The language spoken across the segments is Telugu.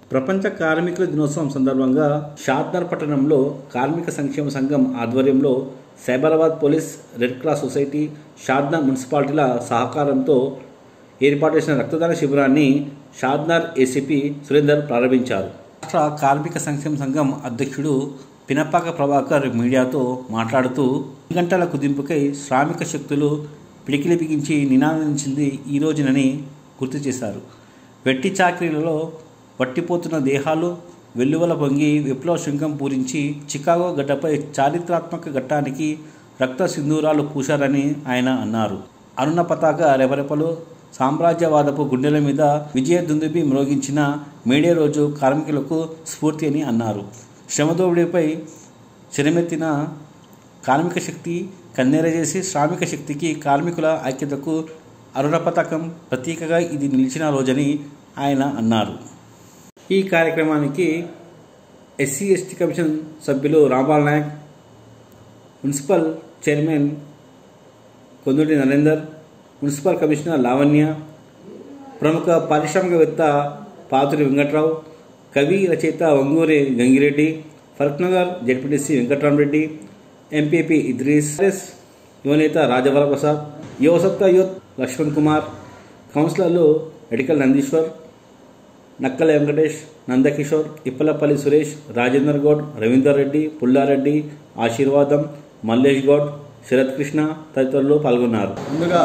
ప్రపంచ కార్మికుల దినోత్సవం సందర్భంగా షాద్నర్ పట్టణంలో కార్మిక సంక్షేమ సంఘం ఆధ్వర్యంలో Cyberabad police Red Cross Society Shadnagar మున్సిపాలిటీల సహకారంతో ఏర్పాటు చేసిన రక్తదాన శిబిరాన్ని షాద్నర్ ఏసీపీ సురేందర్ ప్రారంభించారు రాష్ట్ర కార్మిక సంక్షేమ సంఘం అధ్యక్షుడు పినపాక ప్రభాకర్ మీడియాతో మాట్లాడుతూ గంటల కుదింపుకై శ్రామిక శక్తులు పిడికిలి బిగించి నినాదించింది ఈ రోజునని గుర్తు చేశారు వెట్టి చాకరీలలో వట్టిపోతున్న దేహాలు వెల్లువల పొంగి విప్లవ శంఖం పూరించి చికాగో గడ్డపై చారిత్రాత్మక ఘట్టానికి రక్త సింధూరాలు పూశారని ఆయన అన్నారు అరుణ పతాక రెపరెపలు సామ్రాజ్యవాదపు గుండెల మీద విజయ దుందుబి మ్రోగించిన మేడే రోజు కార్మికులకు స్ఫూర్తి అని అన్నారు శ్రమదోపిడీపై శరమెత్తిన కార్మిక శక్తి కన్నెర చేసి శ్రామిక శక్తికి కార్మికుల ఐక్యతకు అరుణ పథకం ప్రతీకగా ఇది నిలిచిన రోజని ఆయన అన్నారు ఈ కార్యక్రమానికి ఎస్సీ ఎస్టీ కమిషన్ సభ్యులు Rambal Nayak municipal chairman Konduti Narender municipal commissioner Lavanya ప్రముఖ పారిశ్రామికవేత్త పాతురి వెంకట్రావు కవి రచయిత వంగూరి గంగిరెడ్డి ఫరక్నగర్ జడ్పీటీసీ వెంకట్రామరెడ్డి ఎంపీపీ ఇద్రీస్ యువనేత రాజవర ప్రసాద్ యువసత్తా యూత్ లక్ష్మణ్ కుమార్ కౌన్సిలర్లు ఎడికల్ నందీశ్వర్ నక్కల వెంకటేష్ నందకిషోర్ ఇప్పలపల్లి సురేష్ రాజేందర్ గౌడ్ రవీందర్ రెడ్డి పుల్లారెడ్డి ఆశీర్వాదం మల్లేష్ గౌడ్ శరత్ కృష్ణ తదితరులు పాల్గొన్నారు ముందుగా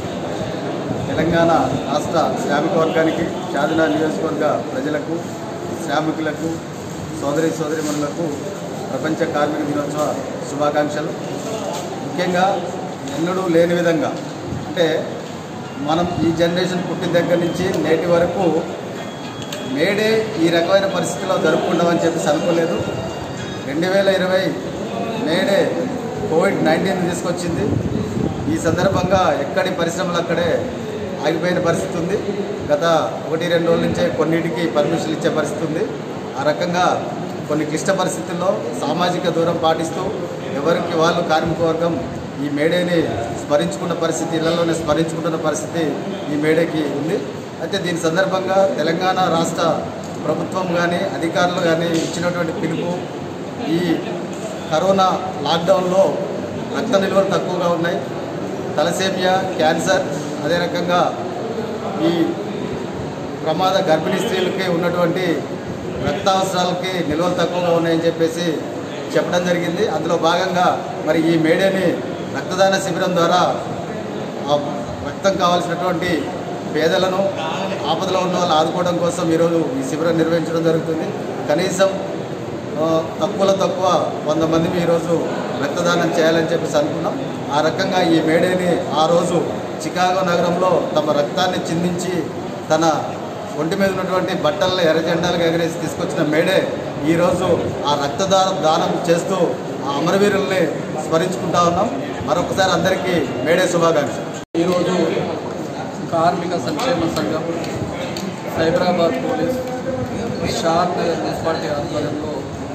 తెలంగాణ రాష్ట్ర శ్రామిక వర్గానికి షాదినా నియోజకవర్గ ప్రజలకు శ్రామికులకు సోదరి సోదరిమణులకు ప్రపంచ కార్మిక దినోత్సవ శుభాకాంక్షలు ముఖ్యంగా ఎన్నడూ లేని విధంగా అంటే మనం ఈ జనరేషన్ పుట్టిన దగ్గర నుంచి నేటి వరకు మేడే ఈ రకమైన పరిస్థితిలో జరుపుకుంటామని చెప్పేసి అనుకోలేదు రెండు వేల ఇరవై మేడే కోవిడ్ నైన్టీన్ తీసుకొచ్చింది ఈ సందర్భంగా ఎక్కడి పరిశ్రమలు అక్కడే ఆగిపోయిన పరిస్థితి ఉంది గత ఒకటి రెండు రోజుల నుంచే కొన్నిటికి పర్మిషన్ ఇచ్చే పరిస్థితి ఉంది ఆ రకంగా కొన్ని క్లిష్ట పరిస్థితుల్లో సామాజిక దూరం పాటిస్తూ ఎవరికి వాళ్ళు కార్మిక వర్గం ఈ మేడేని స్మరించుకున్న పరిస్థితి ఇళ్లలోనే స్మరించుకుంటున్న పరిస్థితి ఈ మేడేకి ఉంది అయితే దీని సందర్భంగా తెలంగాణ రాష్ట్ర ప్రభుత్వం కానీ అధికారులు కానీ ఇచ్చినటువంటి పిలుపు ఈ కరోనా లాక్డౌన్లో రక్త నిల్వలు తక్కువగా ఉన్నాయి తలసేమియా క్యాన్సర్ అదే రకంగా ఈ ప్రమాద గర్భిణీ స్త్రీలకి ఉన్నటువంటి రక్త అవసరాలకి నిల్వలు తక్కువగా ఉన్నాయని చెప్పేసి చెప్పడం జరిగింది అందులో భాగంగా మరి ఈ మేడేని రక్తదాన శిబిరం ద్వారా ఆ రక్తం కావాల్సినటువంటి పేదలను ఆపదలో ఉన్న వాళ్ళు ఆదుకోవడం కోసం ఈరోజు ఈ శిబిరం నిర్వహించడం జరుగుతుంది కనీసం ఆ, తక్కువలో తక్కువ వంద మందిని ఈరోజు రక్తదానం చేయాలని చెప్పేసి అనుకున్నాం ఆ రకంగా ఈ మేడేని ఆ రోజు చికాగో నగరంలో తమ రక్తాన్ని చిందించి తన ఒంటి మీద ఉన్నటువంటి బట్టలను ఎర్ర జెండాలుగా ఎగరేసి తీసుకొచ్చిన మేడే ఈరోజు ఆ రక్తదాన దానం చేస్తూ ఆ అమరవీరుల్ని స్మరించుకుంటా ఉన్నాం మరొకసారి అందరికీ మేడే శుభాకాంక్షలు ఈరోజు కార్మిక సంక్షేమ సంఘం సైబరాబాద్ పోలీస్ షాద్ నగర్ మున్సిపాలిటీ ఆధ్వర్యంలో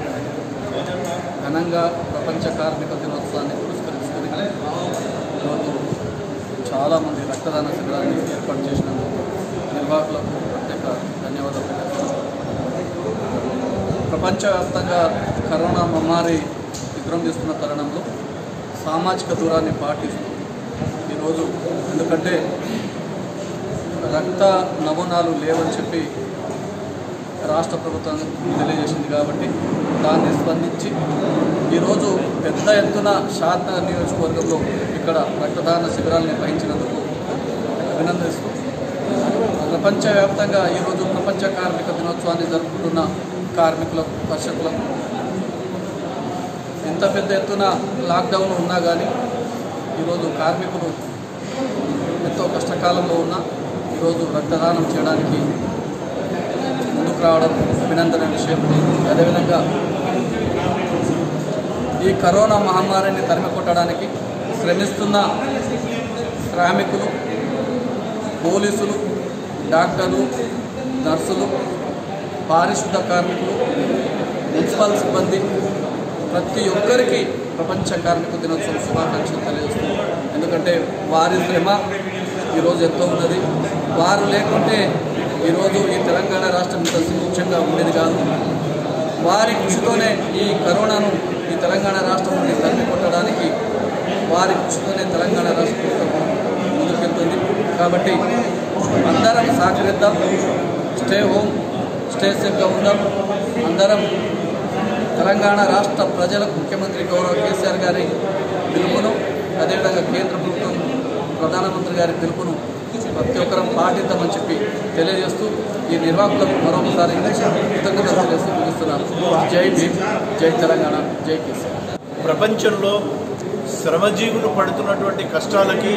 ఘనంగా ప్రపంచ కార్మిక దినోత్సవాన్ని పురస్కరించుకుని ఈరోజు చాలామంది రక్తదాన శిబిరాన్ని ఏర్పాటు చేసినందుకు నిర్వాహకులకు ప్రత్యేక ధన్యవాదాలు తెలియజేస్తున్నాను. ప్రపంచవ్యాప్తంగా కరోనా మమ్మారి విగ్రహం తీసుకున్న తరుణంలో సామాజిక దూరాన్ని పాటిస్తూ ఈరోజు ఎందుకంటే రక్త నమూనాలు లేవని చెప్పి రాష్ట్ర ప్రభుత్వం తెలియజేసింది కాబట్టి దాన్ని స్పందించి ఈరోజు పెద్ద ఎత్తున షాద్నగర్ నియోజకవర్గంలో ఇక్కడ రక్తదాన శిబిరాలు నిర్వహించినందుకు అభినందిస్తూ ప్రపంచవ్యాప్తంగా ఈరోజు ప్రపంచ కార్మిక దినోత్సవాన్ని జరుపుకుంటున్న కార్మికులకు కర్షకులకు ఎంత పెద్ద ఎత్తున లాక్డౌన్ ఉన్నా కానీ ఈరోజు కార్మికులు ఎంతో కష్టకాలంలో ఉన్న ఈరోజు రక్తదానం చేయడానికి ముందుకు రావడం అభినందన విషయం అదేవిధంగా ఈ కరోనా మహమ్మారిని తరిమి కొట్టడానికి శ్రమిస్తున్న శ్రామికులు పోలీసులు డాక్టర్లు నర్సులు పారిశుద్ధ కార్మికులు మున్సిపల్ సిబ్బంది ప్రతి ఒక్కరికి ప్రపంచ కార్మిక దినోత్సవం శుభాకాంక్షలు తెలియజేస్తుంది ఎందుకంటే వారి శ్రమ ఈరోజు ఎంతో ఉన్నది వారు లేకుంటే ఈరోజు ఈ తెలంగాణ రాష్ట్రం ఇంత సుభిక్షంగా ఉండేది వారి కృషితోనే ఈ కరోనాను ఈ తెలంగాణ రాష్ట్రం నుండి తరిమి కొట్టడానికి వారి కృషితోనే తెలంగాణ రాష్ట్ర ప్రభుత్వం ముందుకెళ్తుంది కాబట్టి అందరం సహకరిద్దాం స్టే హోమ్ స్టే సేఫ్గా ఉందాం అందరం తెలంగాణ రాష్ట్ర ప్రజలకు ముఖ్యమంత్రి గౌరవ కేసీఆర్ గారి పిలుపును అదేవిధంగా కేంద్ర ప్రభుత్వం ప్రధానమంత్రి గారి పిలుపును ప్రతి ఒక్కరం పాటిద్దామని చెప్పి తెలియజేస్తూ ఈ నిర్వాహకులకు మరొకసారి కృతజ్ఞతలు తెలియజేస్తూ ముగిస్తున్నాను జై భీమ్ జై తెలంగాణ జై కేసీఆర్ ప్రపంచంలో శ్రమజీవులు పడుతున్నటువంటి కష్టాలకి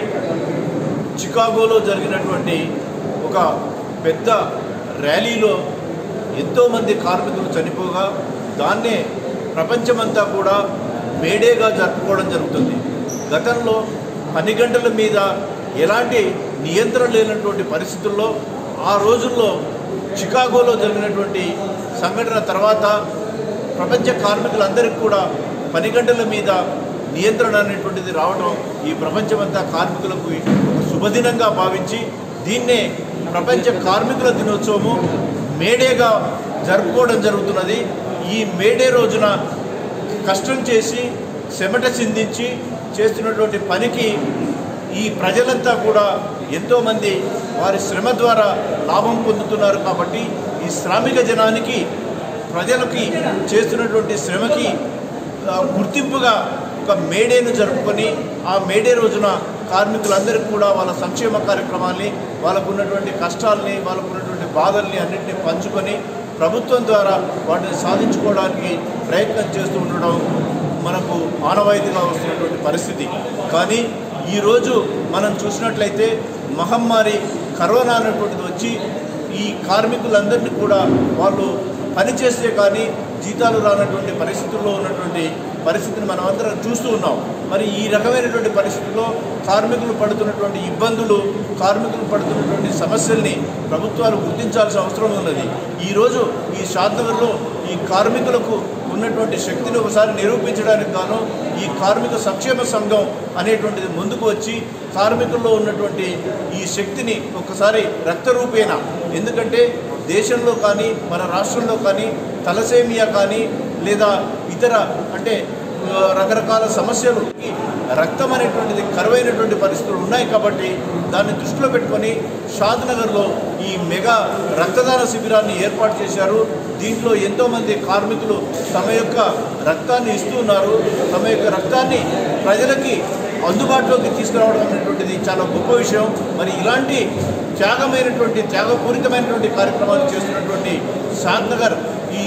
చికాగోలో జరిగినటువంటి ఒక పెద్ద ర్యాలీలో ఎంతోమంది కార్మికులు చనిపోగా దాన్నే ప్రపంచమంతా కూడా మేడేగా జరుపుకోవడం జరుగుతుంది గతంలో పని గంటల మీద ఎలాంటి నియంత్రణ లేనటువంటి పరిస్థితుల్లో ఆ రోజుల్లో చికాగోలో జరిగినటువంటి సంఘటన తర్వాత ప్రపంచ కార్మికులందరికీ కూడా పని గంటల మీద నియంత్రణ అనేటువంటిది రావడం ఈ ప్రపంచమంతా కార్మికులకు ఒక శుభదినంగా భావించి దీన్నే ప్రపంచ కార్మికుల దినోత్సవము మేడేగా జరుపుకోవడం జరుగుతున్నది ఈ మేడే రోజున కష్టం చేసి చెమట చిందించి చేస్తున్నటువంటి పనికి ఈ ప్రజలంతా కూడా ఎంతోమంది వారి శ్రమ ద్వారా లాభం పొందుతున్నారు కాబట్టి ఈ శ్రామిక జనానికి ప్రజలకి చేస్తున్నటువంటి శ్రమకి ఆ, గుర్తింపుగా ఒక మేడేను జరుపుకొని ఆ మేడే రోజున కార్మికులందరికీ కూడా వాళ్ళ సంక్షేమ కార్యక్రమాల్ని వాళ్ళకు ఉన్నటువంటి కష్టాలని వాళ్ళకు ఉన్నటువంటి బాధల్ని అన్నింటినీ పంచుకొని ప్రభుత్వం ద్వారా వాటిని సాధించుకోవడానికి ప్రయత్నం చేస్తూ ఉండడం మనకు ఆనవాయితీగా వస్తున్నటువంటి పరిస్థితి కానీ ఈరోజు మనం చూసినట్లయితే మహమ్మారి కరోనా అనేటువంటిది వచ్చి ఈ కార్మికులందరినీ కూడా వాళ్ళు పని చేస్తే కానీ జీతాలు రానటువంటి పరిస్థితుల్లో ఉన్నటువంటి పరిస్థితిని మనం అందరం చూస్తూ ఉన్నాం మరి ఈ రకమైనటువంటి పరిస్థితుల్లో కార్మికులు పడుతున్నటువంటి ఇబ్బందులు కార్మికులు పడుతున్నటువంటి సమస్యల్ని ప్రభుత్వాలు గుర్తించాల్సిన అవసరం ఉన్నది ఈరోజు ఈ షాద్నగర్లో ఈ కార్మికులకు ఉన్నటువంటి శక్తిని ఒకసారి నిరూపించడానికి గాను ఈ కార్మిక సంక్షేమ సంఘం అనేటువంటిది ముందుకు వచ్చి కార్మికుల్లో ఉన్నటువంటి ఈ శక్తిని ఒకసారి రక్తరూపేణ ఎందుకంటే దేశంలో కానీ మన రాష్ట్రంలో కానీ తలసేమియా కానీ లేదా ఇతర అంటే ఆ, రకరకాల సమస్యలకి రక్తం అనేటువంటిది కరువైనటువంటి పరిస్థితులు ఉన్నాయి కాబట్టి దాన్ని దృష్టిలో పెట్టుకొని షాద్నగర్లో ఈ మెగా రక్తదాన శిబిరాన్ని ఏర్పాటు చేశారు దీంట్లో ఎంతోమంది కార్మికులు తమ యొక్క రక్తాన్ని ఇస్తున్నారు తమ యొక్క రక్తాన్ని ప్రజలకి అందుబాటులోకి తీసుకురావడం అనేటువంటిది చాలా గొప్ప విషయం మరి ఇలాంటి త్యాగమైనటువంటి త్యాగపూరితమైనటువంటి కార్యక్రమాలు చేస్తున్నటువంటి షాద్నగర్ ఈ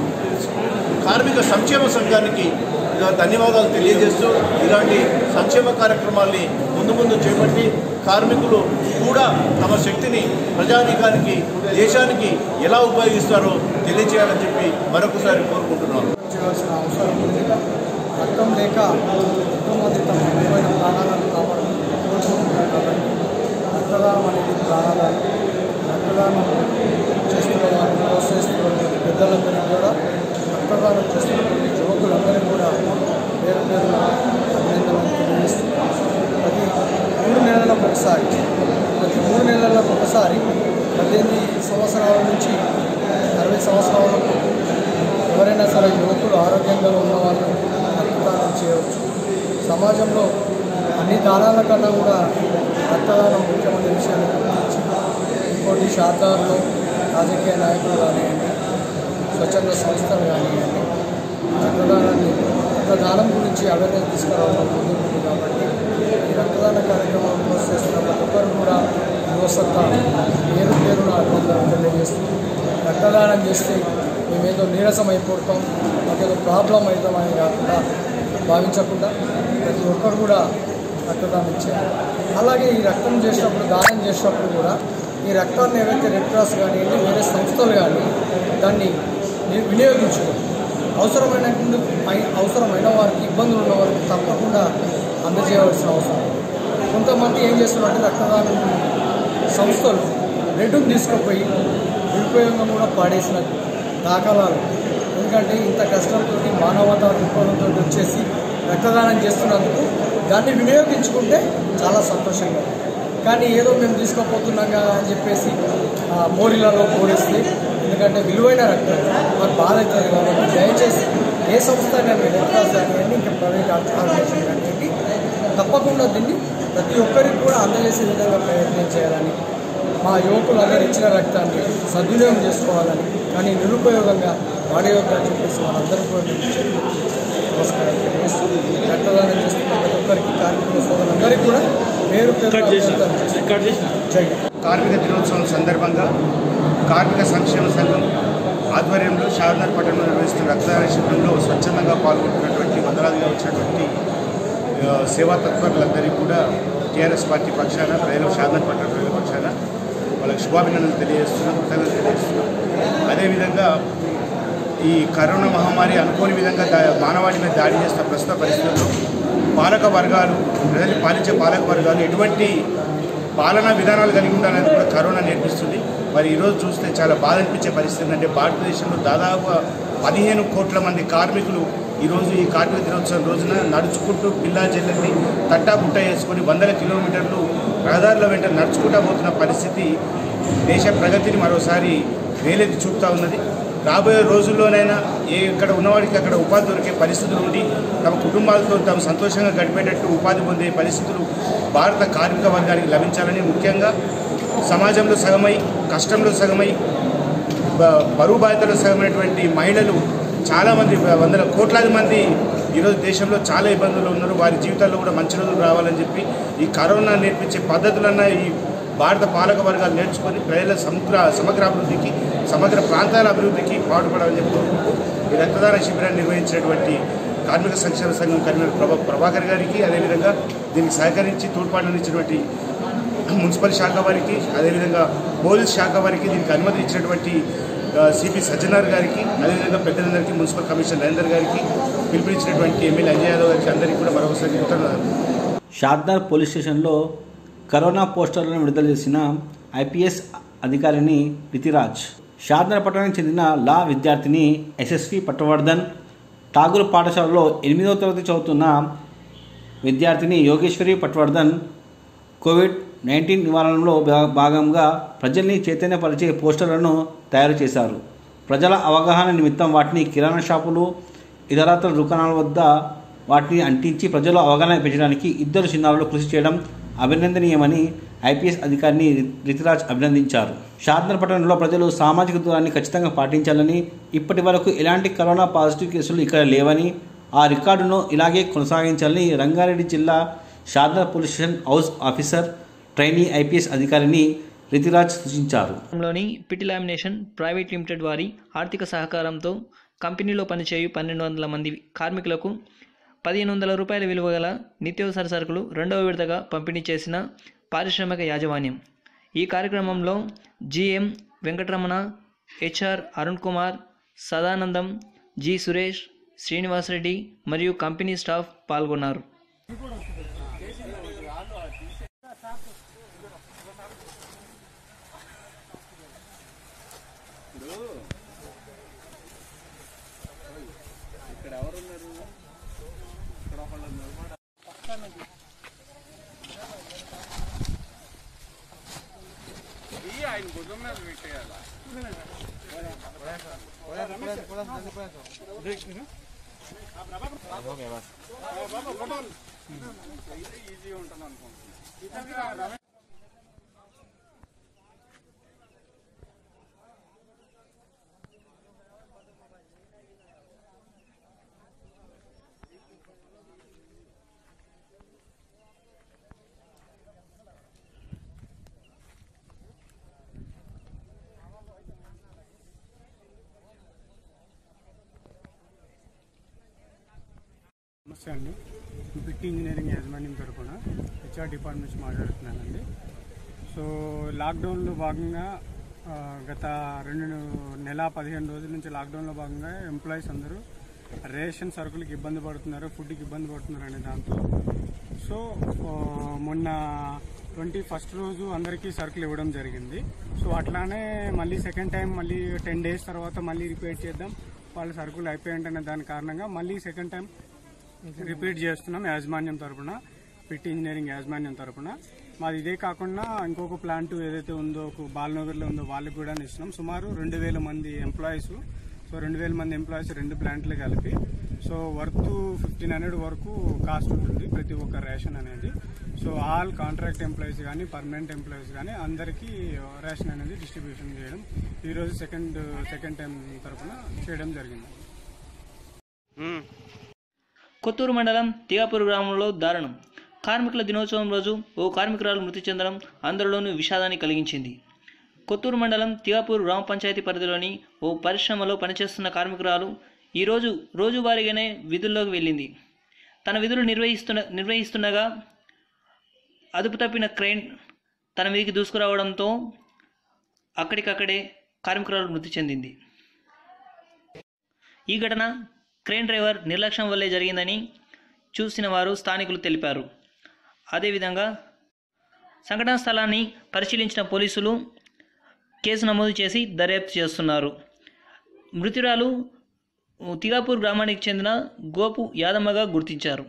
కార్మిక సంక్షేమ సంఘానికి ధన్యవాదాలు తెలియజేస్తూ ఇలాంటి సంక్షేమ కార్యక్రమాల్ని ముందు ముందు చేపట్టి కార్మికులు కూడా తమ శక్తిని ప్రజానీకానికి దేశానికి ఎలా ఉపయోగిస్తారో తెలియజేయాలని చెప్పి మరొకసారి కోరుకుంటున్నాను చేయాల్సిన అవసరం ఉంది రక్తం లేక ఎంతో మంది తమ విలువైన ప్రాణాలను కాపాడు కోరుకుంటున్నారు కాబట్టి రక్తదానం అనేది ప్రాణాదానం రక్తదానం చేస్తున్న వారిని ప్రోత్సహిస్తున్నటువంటి పెద్దలందరికీ కూడా రక్తదానం చేస్తున్నటువంటి యువకులందరికీ కూడా పేరు పేరున అభినందనలు తెలియజేస్తున్నాం ప్రతి మూడు నెలలకు ఒకసారి ప్రతి మూడు నెలలకు ఒకసారి పద్దెనిమిది సంవత్సరాల నుంచి అరవై సంవత్సరాల వరకు ఎవరైనా సరే యువకులు ఆరోగ్యంగా ఉన్న వాళ్ళు రక్తదానం చేయవచ్చు సమాజంలో అన్ని దానాల కన్నా కూడా రక్తదానం ముఖ్యమైన విషయాన్ని గుర్తించి ఇంకోటి శాతాల్లో రాజకీయ నాయకులు కానివ్వండి స్వచ్ఛంద సంస్థలు కానివ్వండి రక్తదానాన్ని రక్తదానం గురించి అవేర్నెస్ తీసుకురావడం ముందుంటుంది కాబట్టి ఈ రక్తదాన కార్యక్రమం ప్రోత్సహిస్తున్న ప్రతి ఒక్కరు కూడా యువసత్త పేరు పేరున అభినందనలు తెలియజేస్తూ రక్తదానం చేస్తే మేమేదో నీరసం అయిపోతాం మాకేదో ప్రాబ్లం అవుతామని కాకుండా భావించకుండా ప్రతి ఒక్కరు కూడా రక్తదానం చేయాలి అలాగే ఈ రక్తం చేసినప్పుడు దానం చేసినప్పుడు కూడా ఈ రక్తాన్ని ఏవైతే రెడ్ క్రాస్ కానీ వేరే సంస్థలు కానీ దాన్ని ని- వినియోగించుకోవాలి అవసరమైనటువంటి అయి- అవసరమైన వారికి ఇబ్బందులు ఉన్న వారికి తప్పకుండా అందజేయవలసిన అవసరం ఉంది. కొంతమంది ఏం చేస్తున్నారంటే రక్తదానం సంస్థలు బ్లడ్ని తీసుకుపోయి నిరుపయోగంగా కూడా పాడేసిన దాఖలాలు ఎందుకంటే ఇంత కష్టంతో మానవతా దృక్పథంతో వచ్చేసి రక్తదానం చేస్తున్నందుకు దాన్ని వినియోగించుకుంటే చాలా సంతోషంగా ఉంది. కానీ ఏదో మేము తీసుకోపోతున్నాం కదా అని చెప్పేసి ఆ, మోరీలలో పోడేస్తే ఎందుకంటే ఎందుకంటే విలువైన రక్తం మాకు బాధ అవుతుంది కాబట్టి దయచేసి ఏ సంస్థ అయినా రెడ్ క్రాస్ కానివ్వండి ఇంకా ప్రైవేట్ ఆర్గనైజేషన్ కానివ్వండి తప్పకుండా దీన్ని ప్రతి ఒక్కరికి కూడా అందజేసే విధంగా ప్రయత్నం చేయాలని మా యువకులందరూ ఇచ్చిన రక్తాన్ని సద్వినియోగం చేసుకోవాలని కానీ నిరుపయోగంగా వాడేయొద్దని చెప్పేసి వాళ్ళందరూ కూడా నేను చెప్పి నమస్కారం తెలియజేస్తూ రక్తదానం చేస్తున్న ప్రతి ఒక్కరికి కార్మికుల సోదరులందరికీ కూడా పేరు పేరు అభినందనలు చేస్తూ జై హింద్. కార్మిక దినోత్సవం సందర్భంగా కార్మిక సంక్షేమ సంఘం ఆధ్వర్యంలో షార్నర్ పట్టణంలో నిర్వహిస్తున్న రక్తదాన శిబిరంలో స్వచ్ఛందంగా పాల్గొంటున్నటువంటి వందలాదిగా వచ్చినటువంటి ఆ, సేవా తత్పరులందరికీ కూడా టీఆర్ఎస్ పార్టీ పక్షాన ప్రజలు షార్నర్ పట్టణ ప్రజల పక్షాన వాళ్ళకి శుభాభినందనలు తెలియజేస్తున్నాం కృతజ్ఞతలు తెలియజేస్తున్నాం అదేవిధంగా ఈ కరోనా మహమ్మారి అనుకోని విధంగా దా మానవాళి మీద దాడి చేస్తున్న ప్రస్తుత పరిస్థితుల్లో పాలక వర్గాలు ప్రజల్ని పాలించే పాలక వర్గాలు ఎటువంటి పాలనా విధానాలు కలిగి ఉండాలని కూడా కరోనా నేర్పిస్తుంది మరి ఈరోజు చూస్తే చాలా బాధ అనిపించే పరిస్థితి ఏంటంటే భారతదేశంలో దాదాపు పదిహేను కోట్ల మంది కార్మికులు ఈరోజు ఈ కార్మిక దినోత్సవం రోజున నడుచుకుంటూ పిల్లా జల్లెల్ని తట్టా బుట్ట వేసుకొని వందల కిలోమీటర్లు రహదారుల వెంట నడుచుకుంటూ పోతున్న పరిస్థితి దేశ ప్రగతిని మరోసారి వేలెత్తి చూపుతా ఉన్నది రాబోయే రోజుల్లోనైనా ఏ ఇక్కడ ఉన్నవాడికి అక్కడ ఉపాధి దొరికే పరిస్థితులు ఉండి తమ కుటుంబాలతో తాము సంతోషంగా గడిపేటట్టు ఉపాధి పొందే పరిస్థితులు భారత కార్మిక వర్గానికి లభించాలని ముఖ్యంగా సమాజంలో సగమై కష్టంలో సగమై బ- బరువు బాధ్యతలో సగమైనటువంటి మహిళలు చాలామంది వందల కోట్లాది మంది ఈరోజు దేశంలో చాలా ఇబ్బందులు ఉన్నారు వారి జీవితాల్లో కూడా మంచి రోజులు రావాలని చెప్పి ఈ కరోనా నేర్పించే పద్ధతులన్న ఈ భారత పాలక వర్గాలు నేర్చుకొని ప్రజల సమగ్ర సమగ్ర అభివృద్ధికి సమగ్ర ప్రాంతాల అభివృద్ధికి పాటుపడాలని చెప్పి కోరుకుంటూ ఈ రక్తదాన శిబిరాన్ని నిర్వహించినటువంటి కార్మిక సంక్షేమ సంఘం కన్వీనర్ ప్రభా ప్రభాకర్ గారికి అదేవిధంగా దీనికి సహకరించి తోడ్పాటునిచ్చినటువంటి మున్సిపల్ శాఖ వారికి అదేవిధంగా పోలీస్ శాఖ వారికి దీనికి అనుమతి ఇచ్చినటువంటి సిపి సజ్జనార్ గారికి అదేవిధంగా పెద్దలందరికీ మున్సిపల్ కమిషనర్ నరేందర్ గారికి పిలుపునిచ్చినటువంటి ఎమ్మెల్యే అంజయ్ యాదవ్ గారికి అందరికీ కూడా మరొకసారి కృతజ్ఞతలు షాద్దార్ పోలీస్ స్టేషన్లో కరోనా పోస్టర్లను విడుదల చేసిన ఐపీఎస్ అధికారిని రితిరాజ్ షాద్దార్ పట్టణానికి చెందిన లా విద్యార్థిని ఎస్ఎస్వి పట్టవర్ధన్ ఠాగూర్ పాఠశాలలో ఎనిమిదవ తరగతి చదువుతున్న విద్యార్థిని యోగేశ్వరి పట్వర్ధన్ కోవిడ్ నైన్టీన్ నివారణలో భా- భాగంగా ప్రజల్ని చైతన్యపరిచే పోస్టర్లను తయారు చేశారు ప్రజల అవగాహన నిమిత్తం వాటిని కిరాణా షాపులు ఇతరత్ర దుకాణాల వద్ద వాటిని అంటించి ప్రజల అవగాహన పెంచడానికి ఇద్దరు చిన్నారులు కృషి చేయడం అభినందనీయమని ఐపీఎస్ అధికారిని రి- రితిరాజ్ అభినందించారు షాద్నర్ పట్టణంలో ప్రజలు సామాజిక దూరాన్ని ఖచ్చితంగా పాటించాలని ఇప్పటి వరకు ఎలాంటి కరోనా పాజిటివ్ కేసులు ఇక్కడ లేవని ఆ రికార్డును ఇలాగే కొనసాగించాలని రంగారెడ్డి జిల్లా Shadnagar police station house officer trainee IPS అధికారిని రితిరాజ్ సూచించారు లోని పిటి లామినేషన్ ప్రైవేట్ లిమిటెడ్ వారి ఆర్థిక సహకారంతో కంపెనీలో పనిచేయు పన్నెండు వందల మంది కార్మికులకు పదిహేను వందల రూపాయల విలువ గల నిత్యావసర సరుకులు రెండవ విడతగా పంపిణీ చేసిన పారిశ్రామిక యాజమాన్యం ఈ కార్యక్రమంలో GM Venkataramana HR Arun Kumar Sadanandam G Suresh Srinivasareddy మరియు కంపెనీ స్టాఫ్ పాల్గొన్నారు నమస్తే అండి బిట్టి ఇంజనీరింగ్ యాజమాన్యం తరఫున హెచ్ఆర్ డిపార్ట్మెంట్ నుంచి మాట్లాడుతున్నానండి సో లాక్డౌన్లో భాగంగా ఆ, గత రెండు నెల పదిహేను రోజుల నుంచి లాక్డౌన్లో భాగంగా ఎంప్లాయీస్ అందరూ రేషన్ సరుకులకి ఇబ్బంది పడుతున్నారు ఫుడ్కి ఇబ్బంది పడుతున్నారు అనే దాంతో సో ఆ, మొన్న ట్వంటీ ఫస్ట్ రోజు అందరికీ సరుకులు ఇవ్వడం జరిగింది సో అట్లానే మళ్ళీ సెకండ్ టైం మళ్ళీ టెన్ డేస్ తర్వాత మళ్ళీ రిపేర్ చేద్దాం వాళ్ళ సరుకులు అయిపోయాయంటనే దాని కారణంగా మళ్ళీ సెకండ్ టైం రిపీట్ చేస్తున్నాం యాజమాన్యం తరపున పిట్ ఇంజనీరింగ్ యాజమాన్యం తరపున మాది ఇదే కాకుండా ఇంకొక ప్లాంట్ ఏదైతే ఉందో ఒక బాలనగర్లో ఉందో వాళ్ళకి కూడా ఇస్తున్నాం సుమారు రెండు వేల మంది ఎంప్లాయీస్ సో రెండు వేల మంది ఎంప్లాయీస్ రెండు ప్లాంట్లు కలిపి సో వర్త్ ఫిఫ్టీన్ హండ్రెడ్ వరకు కాస్ట్ ఉంటుంది ప్రతి ఒక్క రేషన్ అనేది సో ఆల్ కాంట్రాక్ట్ ఎంప్లాయీస్ కానీ పర్మనెంట్ ఎంప్లాయీస్ కానీ అందరికీ రేషన్ అనేది డిస్ట్రిబ్యూషన్ చేయడం ఈరోజు సెకండ్ సెకండ్ టైం తరఫున చేయడం జరిగింది కొత్తూరు మండలం తిగాపూర్ గ్రామంలో దారుణం కార్మికుల దినోత్సవం రోజు ఓ కార్మికురాలు మృతి చెందడం అందరిలోనూ విషాదాన్ని కలిగించింది కొత్తూరు మండలం తిగాపూర్ గ్రామ పంచాయతీ పరిధిలోని ఓ పరిశ్రమలో పనిచేస్తున్న కార్మికురాలు ఈరోజు రోజువారీగానే విధుల్లోకి వెళ్ళింది తన విధులు నిర్వహిస్తున్న నిర్వహిస్తుండగా అదుపు తప్పిన క్రెయిన్ తన మీదకి దూసుకురావడంతో అక్కడికక్కడే కార్మికురాలు మృతి చెందింది ఈ ఘటన క్రేన్ డ్రైవర్ నిర్లక్ష్యం వల్లే జరిగిందని చూసిన వారు స్థానికులు తెలిపారు అదేవిధంగా సంఘటనా స్థలాన్ని పరిశీలించిన పోలీసులు కేసు నమోదు చేసి దర్యాప్తు చేస్తున్నారు మృతురాలు తిగాపూర్ గ్రామానికి చెందిన గోపు యాదమ్మగా గుర్తించారు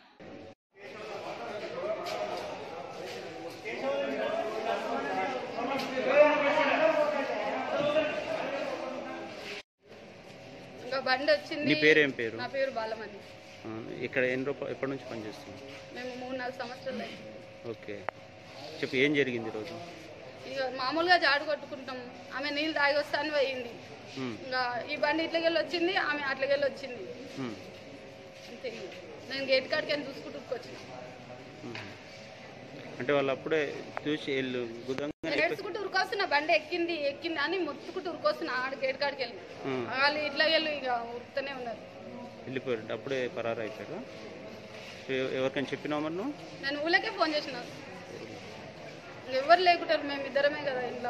ఇంకా బండి వచ్చింది నీ పేరేం పేరు? నా పేరు బాలమణి ఆ, ఇక్కడ ఎన్ని రూపాయలు ఎప్పటి నుంచి పనిచేస్తుంది మేము మూడు నాలుగు సంవత్సరాలు అయింది. ఓకే చెప్పు ఏం జరిగింది ఈరోజు ఇక మామూలుగా జాడు కొట్టుకుంటాం ఆమె నీళ్ళు తాగి వస్తాను పోయింది ఉమ్, ఇంకా ఈ బండి ఇట్లకెళ్ళి వచ్చింది ఆమె అట్లకెళ్ళి వచ్చింది ఉమ్, అంతే నేను గేట్ కాడికి వెళ్ళి చూసుకుంటూ వచ్చిన ఉమ్. అంటే వాళ్ళు అప్పుడే చూసి వెళ్ళు గుదంగా నేను ఎడుచుకుంటూ ఉరికొస్తున్నా బండి ఎక్కింది ఎక్కింది అని మొత్తుకుంటూ ఉరికొస్తున్నా ఆడ గేట్ కాడికి వెళ్ళి ఉమ్. వాళ్ళు ఇట్లా వెళ్ళి ఇక ఉరుకుతూనే ఉన్నారు వెళ్ళిపోయారు అప్పుడే పరారు అయిపోయారు ఎ- ఎవరికైనా చెప్పినావు మరి నువ్వు నేను ఊళ్ళకే ఫోన్ చేసిన ఎవరు లేకుంటారు మేము ఇద్దరమే కదా ఇంట్లో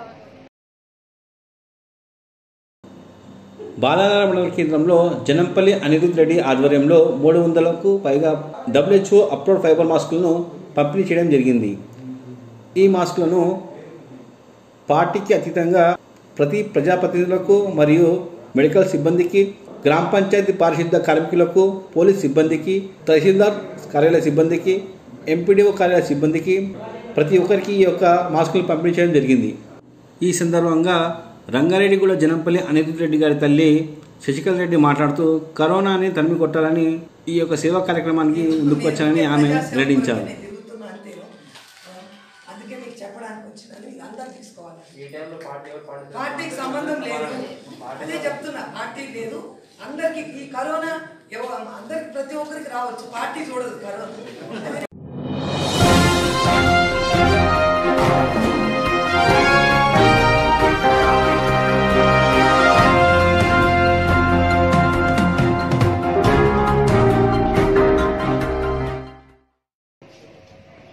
బాలానగర మండల కేంద్రంలో జనంపల్లి అనిరుద్ రెడ్డి ఆధ్వర్యంలో మూడు వందలకు పైగా డబ్ల్యూహెచ్ఓ అప్లోడ్ ఫైబర్ మాస్కులను పంపిణీ చేయడం జరిగింది ఈ మాస్కులను పార్టీకి అతీతంగా ప్రతి ప్రజాప్రతినిధులకు మరియు మెడికల్ సిబ్బందికి గ్రామ పంచాయతీ పారిశుద్ధ కార్మికులకు పోలీస్ సిబ్బందికి తహసీల్దార్ కార్యాలయ సిబ్బందికి ఎంపీడీఓ కార్యాలయ సిబ్బందికి ప్రతి ఒక్కరికి ఈ యొక్క మాస్కులు పంపిణీ చేయడం జరిగింది ఈ సందర్భంగా రంగారెడ్డిగూడ జనంపల్లి అనిరుద్ రెడ్డి గారి తల్లి శశికళ రెడ్డి మాట్లాడుతూ కరోనాని తరిమి కొట్టాలని ఈ యొక్క సేవా కార్యక్రమానికి ముందుకు వచ్చానని ఆమె వెల్లడించారు తిరుగుతున్నా అంతే అందుకే మీకు చెప్పడానికి వచ్చినాను ఇది అందరు తీసుకోవాలి పార్టీకి సంబంధం లేదు అదే చెప్తున్నా పార్టీ లేదు అందరికి ఈ కరోనా ఎవ- అందరికి ప్రతి ఒక్కరికి రావచ్చు పార్టీ చూడదు కరోనా అదే